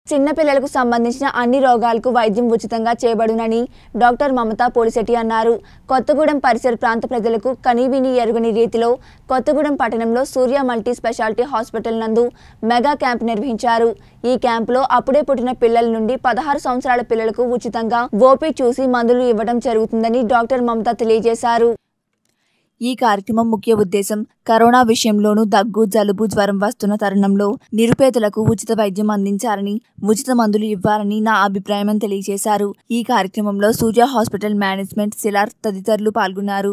చిన్నపిల్లలకు సంబంధించిన అన్ని రోగాలకు వైద్యం ఉచితంగా చేయబడునని డాక్టర్ మమతా పోలిశెట్టి అన్నారు కొత్తగూడెం పరిసర ప్రాంత ప్రజలకు కనీవిని ఎరుగని రీతిలో కొత్తగూడెం పట్టణంలో సూర్య మల్టీ స్పెషాలిటీ హాస్పిటల్ నందు మెగా క్యాంప్ నిర్వహించారు ఈ క్యాంపులో అప్పుడే పుట్టిన పిల్లల నుండి పదహారు సంవత్సరాల పిల్లలకు ఉచితంగా ఓపీ చూసి మందులు ఇవ్వడం జరుగుతుందని డాక్టర్ మమత తెలియజేశారు ఈ కార్యక్రమం ముఖ్య ఉద్దేశం కరోనా విషయంలోనూ దగ్గు జలుబు జ్వరం వస్తున్న తరుణంలో నిరుపేదలకు ఉచిత వైద్యం అందించాలని ఉచిత మందులు ఇవ్వాలని నా అభిప్రాయమని తెలియజేశారు ఈ కార్యక్రమంలో సూర్య హాస్పిటల్ మేనేజ్మెంట్ సిలార్ తదితరులు పాల్గొన్నారు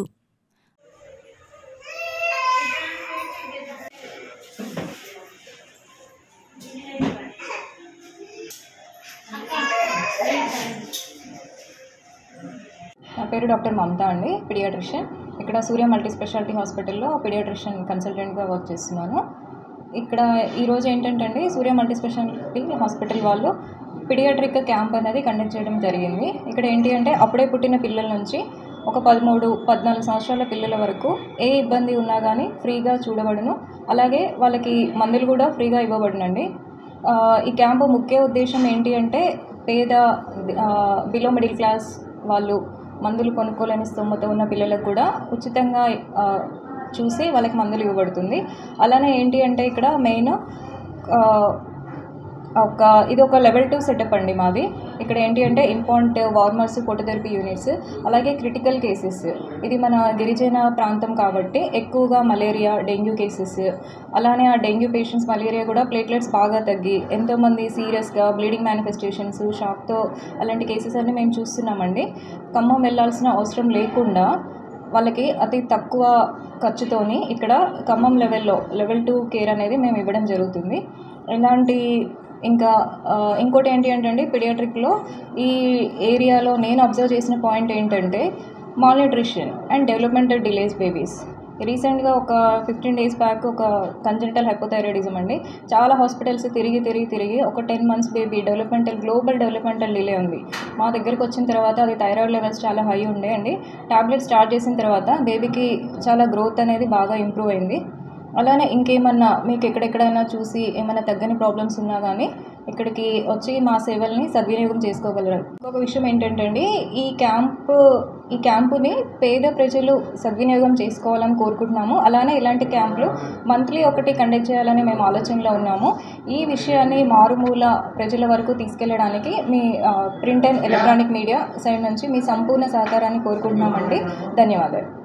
నా పేరు డాక్టర్ మమతా అండి పిడియాట్రిషియన్ ఇక్కడ సూర్య మల్టీ స్పెషాలిటీ హాస్పిటల్లో పిడియాట్రిషియన్ కన్సల్టెంట్గా వర్క్ చేస్తున్నాను ఇక్కడ ఈరోజు ఏంటంటే అండి సూర్య మల్టీ స్పెషాలిటీ హాస్పిటల్ వాళ్ళు పిడియాట్రిక్ క్యాంప్ అనేది కండక్ట్ చేయడం జరిగింది ఇక్కడ ఏంటి అంటే అప్పుడే పుట్టిన పిల్లల నుంచి ఒక పదమూడు పద్నాలుగు సంవత్సరాల పిల్లల వరకు ఏ ఇబ్బంది ఉన్నా కానీ ఫ్రీగా చూడబడును అలాగే వాళ్ళకి మందులు కూడా ఫ్రీగా ఇవ్వబడునండి ఆ, ఈ క్యాంపు ముఖ్య ఉద్దేశం ఏంటి అంటే పేద బిలో మిడిల్ క్లాస్ వాళ్ళు మందులు కొనుక్కోలేని స్తోమత ఉన్న పిల్లలకు కూడా ఉచితంగా ఆ, చూసి వాళ్ళకి మందులు ఇవ్వబడుతుంది అలానే ఏంటి అంటే ఇక్కడ మెయిన్ ఒక ఇది ఒక లెవెల్ టూ సెటప్ అండి మాది ఇక్కడ ఏంటి అంటే ఇంపాంట్ వార్మర్స్ ఫోటోథెరపీ యూనిట్స్ అలాగే క్రిటికల్ కేసెస్ ఇది మన గిరిజన ప్రాంతం కాబట్టి ఎక్కువగా మలేరియా డెంగ్యూ కేసెస్ అలానే ఆ డెంగ్యూ పేషెంట్స్ మలేరియా కూడా ప్లేట్లెట్స్ బాగా తగ్గి ఎంతోమంది సీరియస్గా బ్లీడింగ్ మేనిఫెస్టేషన్స్ షాక్తో అలాంటి కేసెస్ అన్ని మేము చూస్తున్నామండి ఖమ్మం వెళ్ళాల్సిన అవసరం లేకుండా వాళ్ళకి అతి తక్కువ ఖర్చుతోని ఇక్కడ ఖమ్మం లెవెల్లో లెవెల్ టూ కేర్ అనేది మేము ఇవ్వడం జరుగుతుంది ఇలాంటి ఇంకా ఆ, ఇంకోటి ఏంటి అంటే అండి పిడియాట్రిక్లో ఈ ఏరియాలో నేను అబ్జర్వ్ చేసిన పాయింట్ ఏంటంటే malnutrition and developmental delays babies రీసెంట్గా ఒక ఫిఫ్టీన్ డేస్ బ్యాక్ ఒక కంజెంటల్ హైపోథైరాయిడిజం అండి చాలా హాస్పిటల్స్ తిరిగి తిరిగి తిరిగి ఒక ten months baby developmental global developmental delay ఉంది మా దగ్గరకు వచ్చిన తర్వాత అది థైరాయిడ్ లెవెల్స్ చాలా హై ఉండే అండి టాబ్లెట్ స్టార్ట్ చేసిన తర్వాత బేబీకి చాలా గ్రోత్ అనేది బాగా ఇంప్రూవ్ అయింది అలానే ఇంకేమన్నా మీకు ఎక్కడెక్కడైనా చూసి ఏమైనా తగ్గని ప్రాబ్లమ్స్ ఉన్నా కానీ ఇక్కడికి వచ్చి మా సేవల్ని సద్వినియోగం చేసుకోగలరు ఇంకొక విషయం ఏంటంటే అండి ఈ క్యాంపు ఈ క్యాంపుని పేద ప్రజలు సద్వినియోగం చేసుకోవాలని కోరుకుంటున్నాము అలానే ఇలాంటి క్యాంపులు మంత్లీ ఒకటి కండక్ట్ చేయాలని మేము ఆలోచనలో ఉన్నాము ఈ విషయాన్ని మారుమూల ప్రజల వరకు తీసుకెళ్ళడానికి మీ print and electronic media side నుంచి మీ సంపూర్ణ సహకారాన్ని కోరుకుంటున్నామండి ధన్యవాదాలు